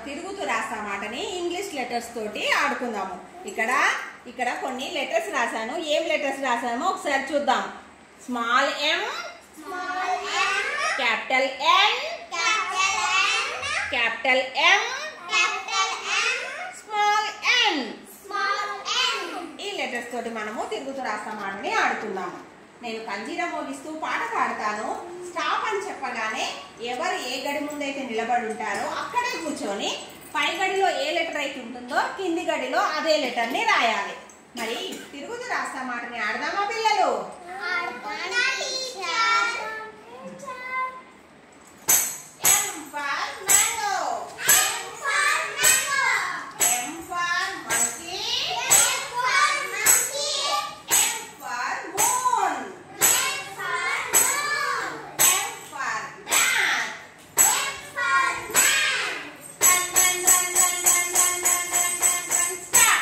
తిరుగుతూ రాస్తా మాటని ఇంగ్లీష్ లెటర్స్ తోటి ఆడుకుందాము ఇక్కడ ఇక్కడ కొన్ని లెటర్స్ రాశాను ఏం లెటర్స్ రాశామో ఒకసారి చూద్దాం small M capital N capital M small N ఈ లెటర్స్ తోటి మనము తిరుగుతూ రాస్తా మాటని ఆడుకుందాము నేను కంజీర మోగిస్తూ పాట పాడతాను స్టాప్ అని చెప్పగానే ఎవరు ఏ గడి ముందైతే నిలబడి ఉంటారో అక్కడే కూర్చొని పై గడిలో ఏ లెటర్ అయితే ఉంటుందో కింది గడిలో అదే లెటర్ ని రాయాలి మరి తిరుగుతూ రాస్తా మాటని ఆడదామా పిల్లలు M for mango. M for monkey. M for moon. M for man. Run, run, run, run, run, run, run, run, run, run. Stop.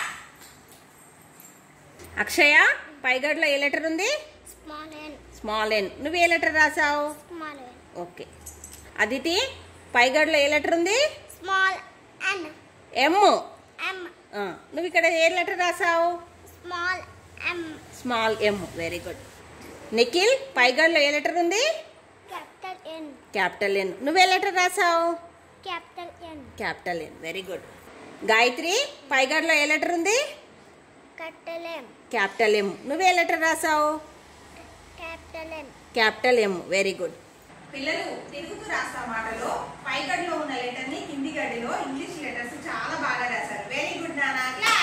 Akshaya పైగడ్లో ఏ లెటర్ ఉంది Small and స్మాల్ ఎన్ నువ్వు ఏ లెటర్ రాసావు small and ఓకే అదితి పైగడ్లో ఏ letter ఉంది small and M M నువ్వు ఇక్కడ ఏ లెటర్ రాసావు small M small M very good Nikhil పైగడ్లో ఏ లెటర్ ఉంది capital N క్యాపిటల్ ఎన్ నువ్వే లెటర్ రాసావు capital N capital N very good Gayatri పైగడ్లో ఏ లెటర్ ఉంది capital M క్యాపిటల్ ఎమ్ నువ్వే లెటర్ రాసావు capital M capital M very good పిల్లలు తిరుగుతూ రాస్తా మాటలో పై గడిలో ఉన్న లెటర్ ని కింది గడిలో ఇంగ్లీష్ లెటర్స్ చాలా బాగా రాశారు వెరీ గుడ్ నానా